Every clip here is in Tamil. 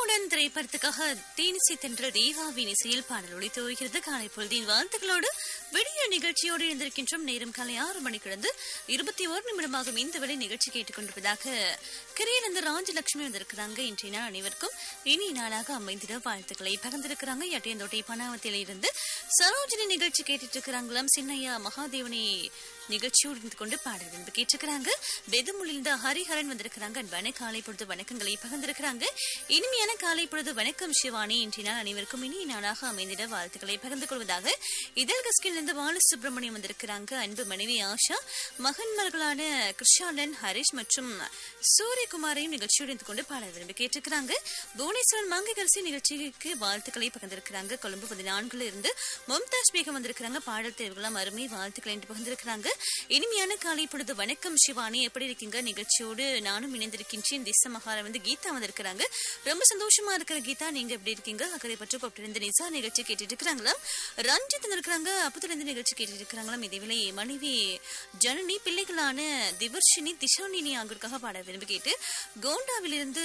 கண்ணுடன் திரைப்படத்துக்காக தேனிசை தென்றல் தேவாவின் இசையில் பாடல் ஒளித்து வருகிறது காலை பொழுதின் வாழ்த்துக்களோடு விடிய நிகழ்ச்சியோடு இருந்திருக்கின்றோம் நேரம் காலை ஆறு மணி கிடந்து இருபத்தி ஓரு நிமிடமாகும் இந்த வேளை நிகழ்ச்சி கேட்டுக்கொண்டிருப்பதாக கிரையிலிருந்து ராஜலட்சுமி வந்திருக்கிறாங்க இன்றைய நாள் அனைவருக்கும் இனி நாளாக அமைந்திட வாழ்த்துக்களை பகிர்ந்திருக்கிறாங்க எட்டையந்தோட்டை பனாவத்தில இருந்து சரோஜினி நிகழ்ச்சி கேட்டுட்டு இருக்கிறாங்களாம் சின்னையா மகாதேவனி நிகழ்ச்சியோடு இருந்து கொண்டு பாடல் விரும்பி கேட்டிருக்கிறாங்க வெதுமொழிந்த ஹரிஹரன் வந்திருக்கிறாங்க அன்பான காலை பொழுது வணக்கங்களை பகிர்ந்திருக்கிறாங்க இனிமையான காலை பொழுது வணக்கம் சிவானி இன்றைய நாள் அனைவருக்கும் இனிய நாளாக அமைந்திட வாழ்த்துக்களை பகிர்ந்து கொள்வதாக இதழ் கஸ்கில் இருந்து பாலசுப்ரமணியம் வந்திருக்கிறாங்க அன்பு மனைவி ஆஷா மகன்மார்களான கிருஷாலன் ஹரிஷ் மற்றும் சூரியகுமாரையும் நிகழ்ச்சியோடு இருந்து கொண்டு பாடல் விரும்பி கேட்டிருக்கிறாங்க புவனேஸ்வரன் மங்கைகரசி நிகழ்ச்சிக்கு வாழ்த்துக்களை பகிர்ந்திருக்கிறாங்க கொழும்பு பதினான்குல இருந்து மும்தாஜ் பேகம் வந்திருக்கிறாங்க பாடல் தேர்வுகளாம் அருமை வாழ்த்துக்களை என்று பகிர்ந்திருக்கிறாங்க இனிமையான காலை பொழுது வணக்கம் சிவானி எப்படி இருக்கீங்க நிகழ்ச்சியோடு நானும் இணைந்திருக்கின்றேன் திச மகாரா வந்து கீதா வந்திருக்கிறாங்க ரொம்ப சந்தோஷமா இருக்கிற கீதா நீங்க எப்படி இருக்கீங்க அக்கறை பற்றி கொப்பிலிருந்து நிசா நிகழ்ச்சி கேட்டுட்டு இருக்கிறாங்களாம் ரஞ்சித் வந்திருக்கிறாங்க அப்பத்துல இருந்து நிகழ்ச்சி கேட்டுட்டு இருக்கிறாங்களாம் இதேவேளை மனைவி ஜனனி பிள்ளைகளான திவர்ஷினி திஷானினி ஆகியோருக்காக பாட விரும்பி கேட்டு கோண்டாவிலிருந்து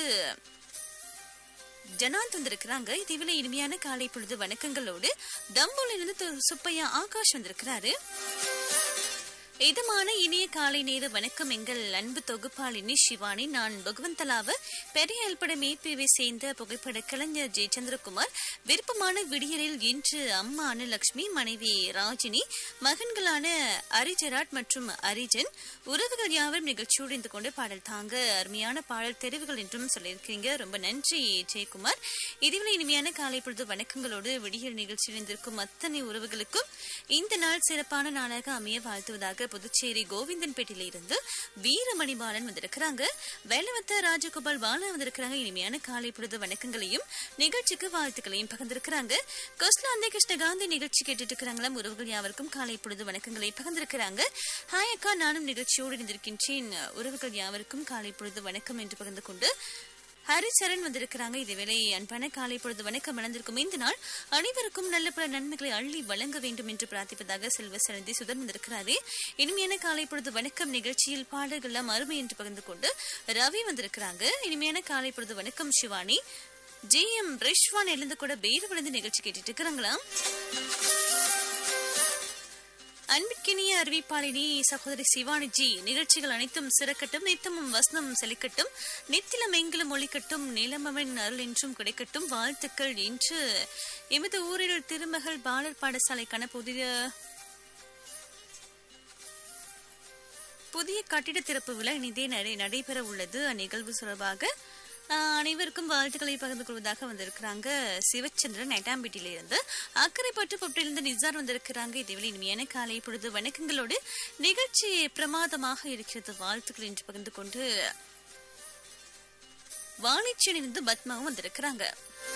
ஜனாந்த் வந்திருக்கிறாங்க இதுவில இனிமையான காலை பொழுது வணக்கங்களோடு தம்பூல இருந்து து- சுப்பையா ஆகாஷ் வந்திருக்கிறாரு இதமான இனிய காலை நேர வணக்கம் எங்கள் அன்பு தொகுப்பாளினி சிவானி நான் பகவந்தலாவ பெரிய அல்பட மேப்பிவை சேர்ந்த புகைப்பட கலைஞர் ஜெய சந்திரகுமார் விருப்பமான விடியலில் இன்று அம்மா அனுலட்சுமி மனைவி ராஜினி மகன்களான அரிஜராட் மற்றும் அரிஜன் உறவுகள் யாவரும் நிகழ்ச்சியோடு இருந்து கொண்டு பாடல் தாங்க அருமையான பாடல் தெரிவுகள் என்றும் சொல்லியிருக்கீங்க ரொம்ப நன்றி ஜெயக்குமார் இதுவில் இனிமையான காலை பொழுது வணக்கங்களோடு விடியல் நிகழ்ச்சியில் இருந்திருக்கும் அத்தனை உறவுகளுக்கும் இந்த நாள் சிறப்பான நாளாக அமைய வாழ்த்துவதாக புதுச்சேரி கோவிந்தன்பேட்டையில இருந்து வீரமணிபாலன் வந்திருக்கிறாங்க வேலவத்த ராஜகோபால் பாலா வந்திருக்கிறாங்க இனிமையான காலை பொழுது வணக்கங்களையும் நிகழ்ச்சிக்கு வாழ்த்துக்களையும் பகிர்ந்திருக்கிறாங்க கொஸ்லாந்தே கிருஷ்ணகாந்தி நிகழ்ச்சி கேட்டுட்டு இருக்கிறாங்களாம் உறவுகள் யாவருக்கும் காலை பொழுது வணக்கங்களை பகிர்ந்திருக்கிறாங்க ஹாய் அக்கா நானும் நிகழ்ச்சியோடு இருந்திருக்கின்றேன் உறவுகள் யாவருக்கும் காலை பொழுது வணக்கம் என்று பகிர்ந்து கொண்டு ஹரிசரண் வந்திருக்கிறாங்க இதுவேளை அன்பான காலை பொழுது வணக்கம் வளர்ந்திருக்கும் இந்த நாள் அனைவருக்கும் நல்ல பல நன்மைகளை அள்ளி வழங்க வேண்டும் என்று பிரார்த்திப்பதாக செல்வ சரந்தி சுதன் வந்திருக்கிறாரே இனிமையான காலை பொழுது வணக்கம் நிகழ்ச்சியில் பாடல்கள்லாம் அருமை என்று பகிர்ந்து கொண்டு ரவி வந்திருக்கிறாங்க இனிமையான காலை பொழுது வணக்கம் சிவானி ஜே எம் ரிஷ்வான் எழுந்து கூட பேரு விழுந்து நிகழ்ச்சி கேட்டுட்டு இருக்கிறாங்களாம் அன்பிற்கினிய அறிவிப்பாளினி சகோதரி சிவானி ஜி நிகழ்ச்சிகள் அனைத்தும் சிறக்கட்டும் நித்தமும் வசனம் செழிக்கட்டும் நித்திலம் எங்கிலும் ஒழிக்கட்டும் நிலமவன் அருள் என்றும் கிடைக்கட்டும் வாழ்த்துக்கள் என்று எமது ஊரில் திருமகள் பாலர் பாடசாலைக்கான புதிய புதிய கட்டிட திறப்பு விழா இனிதே நடை- நடைபெற உள்ளது அந்நிகழ்வு தொடர்பாக ஆஹ், அனைவருக்கும் வாழ்த்துக்களை பகிர்ந்து கொள்வதாக வந்திருக்கிறாங்க சிவச்சந்திரன் நெட்டாம்பேட்டியில இருந்து அக்கரைப்பட்டு பொட்டிலிருந்து நிசார் வந்திருக்கிறாங்க இதேவேளை இனிமையான காலை பொழுது வணக்கங்களோடு நிகழ்ச்சி பிரமாதமாக இருக்கிறது வாழ்த்துக்கள் என்று பகிர்ந்து கொண்டு வாணிச்சியிலிருந்து பத்மாவும் வந்திருக்கிறாங்க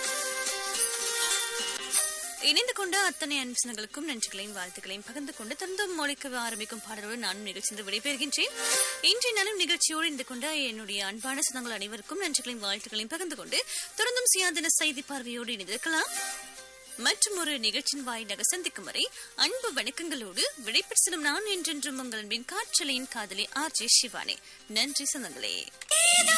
இணைந்து கொண்ட அத்தனை அனுசனங்களுக்கும் நன்றிகளையும் வாழ்த்துக்களையும் பகிர்ந்து கொண்டு தொடர்ந்து மொழிக்க ஆரம்பிக்கும் பாடலோடு நானும் நிகழ்ச்சி விடைபெறுகின்றேன் இன்றைய நாளும் நிகழ்ச்சியோடு இருந்து கொண்ட என்னுடைய அன்பான சொந்தங்கள் அனைவருக்கும் நன்றிகளையும் வாழ்த்துக்களையும் பகிர்ந்து கொண்டு தொடர்ந்தும் சுயாதீன செய்தி பார்வையோடு இணைந்திருக்கலாம் மற்றும் ஒரு நிகழ்ச்சியின் வாயிலாக சந்திக்கும் வரை அன்பு வணக்கங்களோடு விடைபெற்று செல்லும் நான் என்றென்றும் உங்கள் அன்பின் காற்றலையின் காதலி ஆர் ஜே சிவானே நன்றி சொந்தங்களே